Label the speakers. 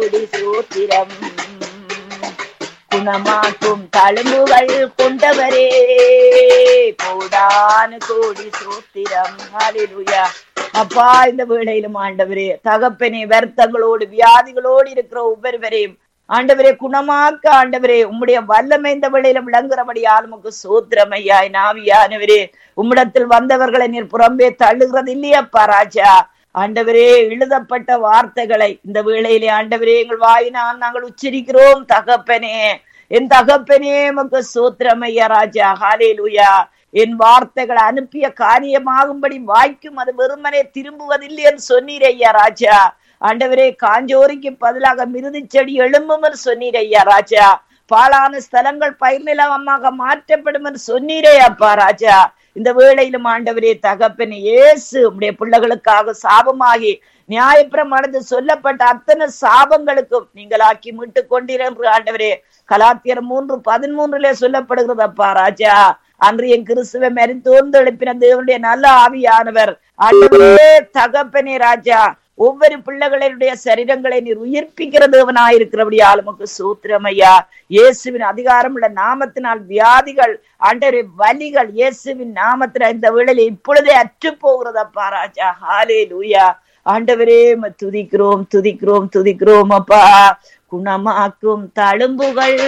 Speaker 1: கோடி சூத்திரம் குணமாக்கும் தழும்புகள் கொண்டவரே கோடானு கோடி சூத்திரம் ஹalleluya அப்பா இந்த வேளையிலும் ஆண்டவரே தகப்பனே வருத்தங்களோடு வியாதிகளோடு இருக்கிற ஒவ்வொருவரையும் ஆண்டவரே குணமாக்க ஆண்டவரே உம்முடைய வல்லமை இந்த வேளையில விளங்குறபடியால் உமக்கு சூத்திரமையாய் நாவியானவரே உம்மிடத்தில் வந்தவர்களை நீர் புறம்பே தள்ளுகிறது இல்லையப்பா ராஜா ஆண்டவரே எழுதப்பட்ட வார்த்தைகளை இந்த வேளையிலே ஆண்டவரே எங்கள் வாயினால் நாங்கள் உச்சரிக்கிறோம் தகப்பனே என் தகப்பனே உமக்கு சூத்திரமையா ராஜா ஹாலேலுயா என் வார்த்தைகளை அனுப்பிய காரியமாகும்படி வாய்க்கும் அது வெறுமனே திரும்புவதில்லை என்று சொன்னீர் ஐயா ராஜா ஆண்டவரே காஞ்சோரிக்கு பதிலாக மிருதி செடி எழும்பும் என்று சொன்னீர் ஐயா ராஜா பாலான ஸ்தலங்கள் பயிர் நிலவமாக மாற்றப்படும் என்று சொன்னீரே அப்பா ராஜா இந்த வேளையிலும் ஆண்டவரே தகப்பன் இயேசு உடைய பிள்ளைகளுக்காக சாபமாகி நியாயப்பிரமானது சொல்லப்பட்ட அத்தனை சாபங்களுக்கும் நீங்களாக்கி மீட்டு கொண்டீர்கள் ஆண்டவரே கலாத்தியர் மூன்று பதிமூன்றுல சொல்லப்படுகிறது அப்பா ராஜா அன்று என் கிறிஸ்துவ மறித்தோர்ந்து எழுப்பின தேவனுடைய நல்ல ஆவியானவர் ஆண்டவரே தகப்பனே ராஜா ஒவ்வொரு பிள்ளைகளுடைய சரீரங்களை நீர் உயிர்ப்பிக்கிற தேவனாயிருக்கிறபடியால் உமக்கு சூத்திரமையா இயேசுவின் அதிகாரம் உள்ள நாமத்தினால் வியாதிகள் ஆண்டவரே வலிகள் இயேசுவின் நாமத்தின இந்த வேளையில இப்பொழுதே அற்று போகிறதப்பா ராஜா ஹாலே லூயா ஆண்டவரே உம்மை துதிக்கிறோம் துதிக்கிறோம் துதிக்கிறோம் அப்பா குணமாக்கும் தழும்புகள்